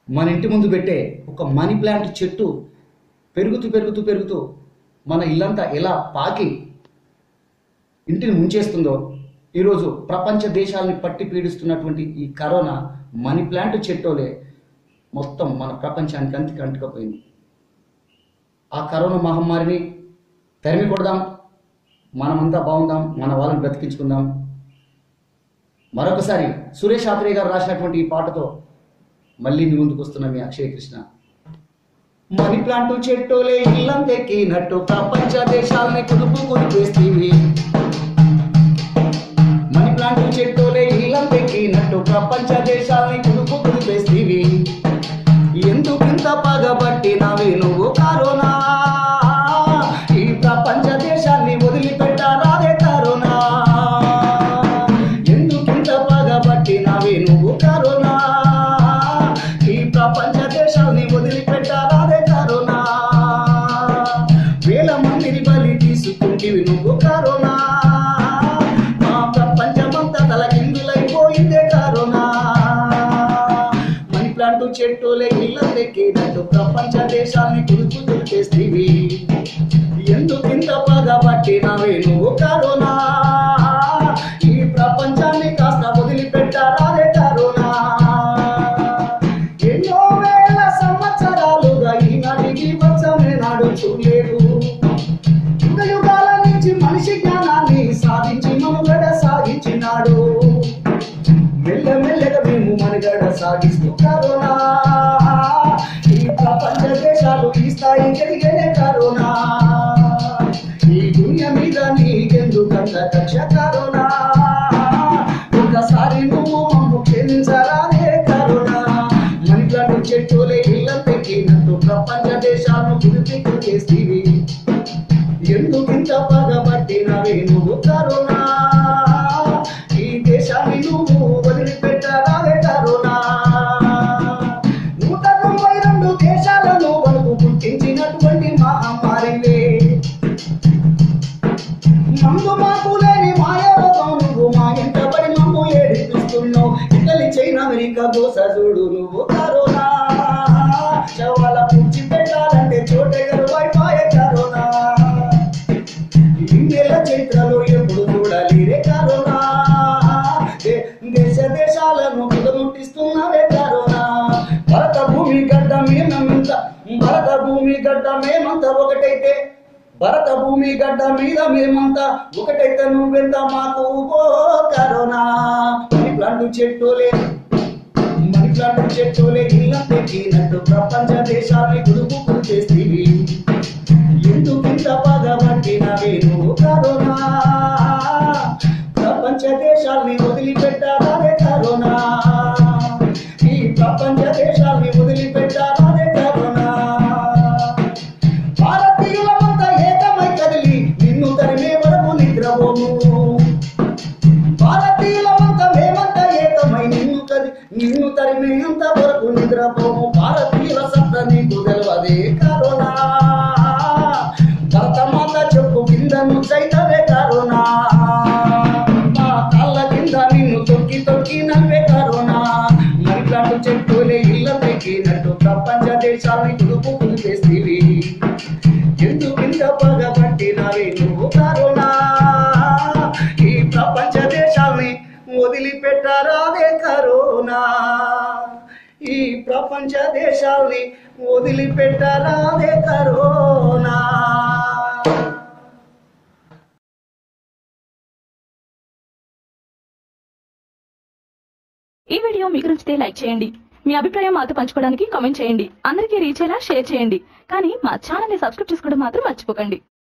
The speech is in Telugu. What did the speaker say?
మన ఇంటి ముందు పెట్టే ఒక మనీ ప్లాంట్ చెట్టు పెరుగుతూ పెరుగుతూ పెరుగుతూ మన ఇల్లంతా ఎలా పాకి ఇంటిని ముంచేస్తుందో ఈరోజు ప్రపంచ దేశాలని పట్టి పీడిస్తున్నటువంటి ఈ కరోనా మనీ ప్లాంట్ చెట్టోలే మొత్తం మన ప్రపంచానికి అంతికి అంటుకపోయింది ఆ కరోనా మహమ్మారిని తరిమి కొడదాం మనమంతా బాగుందాం మన వాళ్ళని బ్రతికించుకుందాం మరొకసారి సురేష్ ఆత్రేయ గారు రాసినటువంటి ఈ పాటతో మళ్ళీ మీ ముందుకు వస్తున్న మీ అక్షయ్ కృష్ణ మనీ ప్లాంట్ చెట్టోలే ఇల్లంతెక్కినట్టు ప్రపంచ దేశాలని కుదుపు కుదిపేస్తీవి మనీ ప్లాంట్ చెట్టోలే ఇల్లంతెక్కినట్టు ప్రపంచ దేశాలని కుదుపు కుదిపేస్తీవి ఎందుకింత పగబట్టినవి నువ్వు కరోనా ఈ ప్రపంచ దేశాన్ని వదిలిపెట్టారాదే కరోనా ఎందుకింత పగబట్టినవి నువ్వు కరోనా ఈ ప్రపంచ దేశాన్ని వదిలిపెట్టారాదే కరోనా వేల మందిని బలి తీసుకుంటివి నువ్వు కరోనా మా ప్రపంచమంతా తలకిందులైపోయిందే కరోనా మనీ ప్లాంట్ చెట్టులే ఇళ్ళెక్కినట్టు ప్రపంచ దేశాన్ని కుదుపు తుడిచేస్తీవి ఎందుకు ఇంత పగబట్టినవే నువ్వు కరోనా ఈ ప్రపంచాన్ని కాస్త వదిలిపెట్టారాదే కరోనా ఎన్నో వేల సంవత్సరాలుగా ఈనాటికి వచ్చమే నాడు చూడలేదు యుగ యుగాల నుంచి మనిషి జ్ఞానాన్ని సాధించి మనుగడ సాగించినాడు మెల్ల మెల్లగా మేము మనుగడ సాగిస్తూ కరోనా ఈ ప్రపంచ దేశాలు ఈ స్థాయి ఎదిగేనే కరోనా ఈ దునియా మీద నీకెందుకంత కక్ష కరోనా ఒకసారి నువ్వు మమ్ము క్షమించరాదే కరోనా మనిషి చెట్టులే ఇళ్ళెక్కినట్టు ప్రపంచ దేశాలను గురిపెట్టు చేస్తీవి ఎందుకింత పగబట్టినవే నువ్వు కరోనా ఈ దేశాన్ని నువ్వు వదిలిపెట్టారాదే కరోనా నూట తొంభై రెండు దేశాలను వరకు పుట్టించినటువంటి మహమ్మారిలే మందు మాకు లేని మాయరోగం నువ్వు మా ఇంట పడి మమ్ము ఏడిపిస్తున్నావు ఇటలీ చైనా అమెరికా దోస చూడు నువ్వు కరోనా శవాల పుచ్చి పెట్టాలంటే చోటెగరు వైపాయ కరోనా ఇండియల చరిత్రలో ఎప్పుడు చూడాలి రే కరోనా దే- దేశ దేశాలను కుదముట్టిస్తున్నదే కరోనా భరత భూమి గడ్డ మేమంత భరత భూమి గడ్డ మేమంతా ఒకటైతే భరత భూమి గడ్డ మీద మేమంతా ఒకటైతే నువ్వెంత మాకు ఓ కరోనా ఈ ప్లాంట్ చెట్టులే మనీ ప్లాంట్ చెట్టులే ఇళ్ళ పెట్టినట్టు ప్రపంచ దేశాన్ని గురుపు చేస్తీవి ఎందుకింత పగబట్టినవే నువ్వు కరోనా ప్రపంచ దేశాల్ని వదిలిపెట్టారాదే కరోనా ఈ ప్రపంచ దేశాల్ని వదిలిపెట్టారాదే కరోనా భారతీయులమంతా ఏకమై కదిలి నిన్ను తరిమే వరకు నిద్రపోము భారతీయులమంతా మేమంతా ఏకమై నిన్ను కది నిన్ను తరిమేంత వరకు నిద్రపోము భారతీయుల సత్తా నీకు తెలవదే కరోనా భరతమాత చెప్పు కింద నుచ్చైతదే కరోనా మా కాళ్ళ కింద నిన్ను తొక్కి తొక్కి నవ్వే కరోనా మరిట్లాంటి చెట్టులే ఇళ్ళ పెక్కినట్టు ప్రపంచ దేశాన్ని కుదుపు కుదిపేస్తీవి ఎందుకింత పగబట్టినవి నువ్వు కరోనా ఈ ప్రపంచ దేశాన్ని వదిలిపెట్టారాదే కరోనా ఈ ప్రపంచ దేశాల్ని వదిలిపెట్టారాదే కరోనా ఈ వీడియో మీకు నచ్చితే లైక్ చేయండి మీ అభిప్రాయం మాతో పంచుకోవడానికి కామెంట్ చేయండి అందరికీ రీచ్ అయ్యేలా షేర్ చేయండి కానీ మా ఛానల్ ని సబ్స్క్రైబ్ చేసుకోవడం మాత్రం మర్చిపోకండి